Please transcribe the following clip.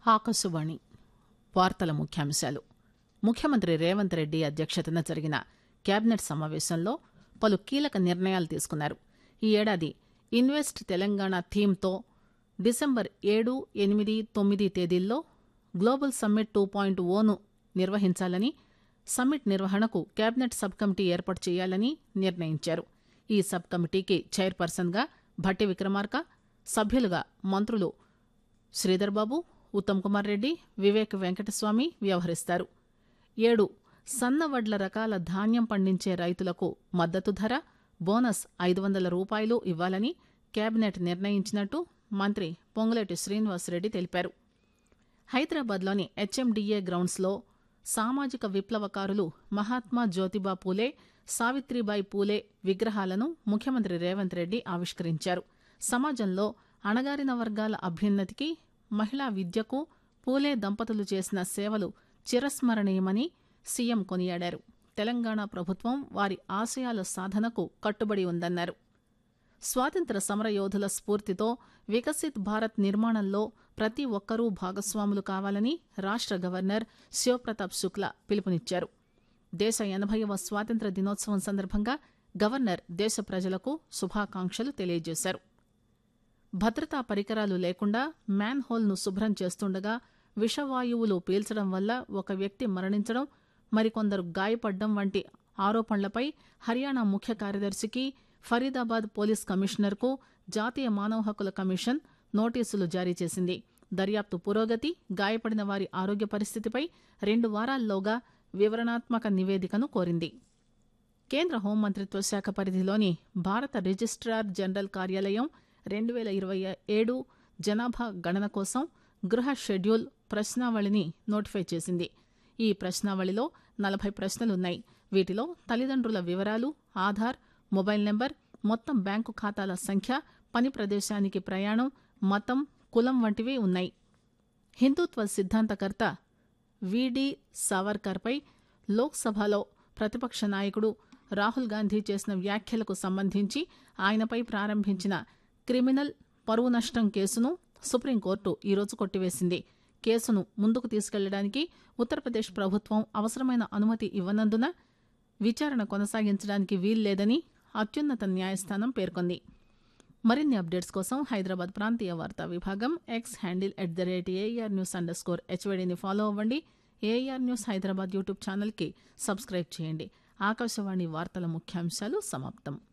ఆకాశవాణి వార్తల ముఖ్యాంశాలు ముఖ్యమంత్రి రేవంత్ రెడ్డి అధ్యక్షతన జరిగిన కేబినెట్ సమావేశంలో పలు కీలక నిర్ణయాలు తీసుకున్నారు ఈ ఏడాది ఇన్వెస్ట్ తెలంగాణ థీమ్తో డిసెంబర్ ఏడు ఎనిమిది తొమ్మిది తేదీల్లో global summit two point one నిర్వహించాలని సమ్మిట్ నిర్వహణకు కేబినెట్ సబ్ కమిటీ ఏర్పాటు చేయాలని నిర్ణయించారు ఈ సబ్ కమిటీకి చైర్పర్సన్గా భట్టి విక్రమార్క సభ్యులుగా మంత్రులు శ్రీధర్ బాబు ఉత్తమ్ కుమార్ రెడ్డి వివేక్ వెంకటస్వామి వ్యవహరిస్తారు ఏడు సన్న వడ్ల రకాల ధాన్యం పండించే రైతులకు మద్దతు ధర బోనస్ ఐదు వందల రూపాయలు ఇవ్వాలని కేబినెట్ నిర్ణయించినట్టు మంత్రి పొంగులేటి శ్రీనివాసరెడ్డి తెలిపారు హైదరాబాద్లోని హెచ్ఎండిఏ గ్రౌండ్స్లో సామాజిక విప్లవకారులు మహాత్మా జ్యోతిబా పూలే సావిత్రిబాయి పూలే విగ్రహాలను ముఖ్యమంత్రి రేవంత్ రెడ్డి ఆవిష్కరించారు సమాజంలో అణగారిన వర్గాల అభ్యున్నతికి మహిళా విద్యకు పూలే దంపతులు చేసిన సేవలు చిరస్మరణీయమని సీఎం కొనియాడారు తెలంగాణ ప్రభుత్వం వారి ఆశయాల సాధనకు కట్టుబడి ఉందన్నారు స్వాతంత్ర సమరయోధుల స్ఫూర్తితో వికసిత్ భారత్ నిర్మాణంలో ప్రతి ఒక్కరూ భాగస్వాములు కావాలని రాష్ట గవర్నర్ శివప్రతాప్ శుక్లా పిలుపునిచ్చారు దేశ ఎనభైవ స్వాతంత్ర దినోత్సవం సందర్భంగా గవర్నర్ దేశ ప్రజలకు శుభాకాంక్షలు తెలియజేశారు భద్రతా పరికరాలు లేకుండా మ్యాన్ హోల్ను శుభ్రం చేస్తుండగా విషవాయువులు పీల్చడం వల్ల ఒక వ్యక్తి మరణించడం మరికొందరు గాయపడడం వంటి ఆరోపణలపై హర్యానా ముఖ్య కార్యదర్శికి ఫరీదాబాద్ పోలీస్ కమిషనర్కు జాతీయ మానవ హక్కుల కమిషన్ నోటీసులు జారీ చేసింది దర్యాప్తు పురోగతి గాయపడిన వారి ఆరోగ్య పరిస్థితిపై రెండు వారాల్లోగా వివరణాత్మక నివేదికను కోరింది కేంద్ర హోంమంత్రిత్వ శాఖ పరిధిలోని భారత రిజిస్ట్రార్ జనరల్ కార్యాలయం రెండు వేల ఇరవై ఏడు జనాభా గణన కోసం గృహ షెడ్యూల్ ప్రశ్నావళిని నోటిఫై చేసింది ఈ ప్రశ్నావళిలో నలభై ప్రశ్నలున్నాయి వీటిలో తల్లిదండ్రుల వివరాలు ఆధార్ మొబైల్ నెంబర్ మొత్తం బ్యాంకు ఖాతాల సంఖ్య పని ప్రదేశానికి ప్రయాణం మతం కులం వంటివి ఉన్నాయి హిందుత్వ సిద్ధాంతకర్త విడి సావర్కర్పై లోక్సభలో ప్రతిపక్ష నాయకుడు రాహుల్ గాంధీ చేసిన వ్యాఖ్యలకు సంబంధించి ఆయనపై ప్రారంభించిన క్రిమినల్ పరువు నష్టం కేసును సుప్రీంకోర్టు ఈరోజు కొట్టివేసింది కేసును ముందుకు తీసుకెళ్లడానికి ఉత్తరప్రదేశ్ ప్రభుత్వం అవసరమైన అనుమతి ఇవ్వనందున విచారణ కొనసాగించడానికి వీల్లేదని అత్యున్నత న్యాయస్థానం పేర్కొంది మరిన్ని అప్డేట్స్ కోసం హైదరాబాద్ ప్రాంతీయ వార్తా విభాగం X handle at the rate AR news underscore స్కోర్ హెచ్వైడీని ఫాలో అవ్వండి ఏఆర్ న్యూస్ హైదరాబాద్ యూట్యూబ్ ఛానల్కి సబ్స్క్రైబ్ చేయండి ఆకాశవాణి వార్తల ముఖ్యాంశాలు సమాప్తం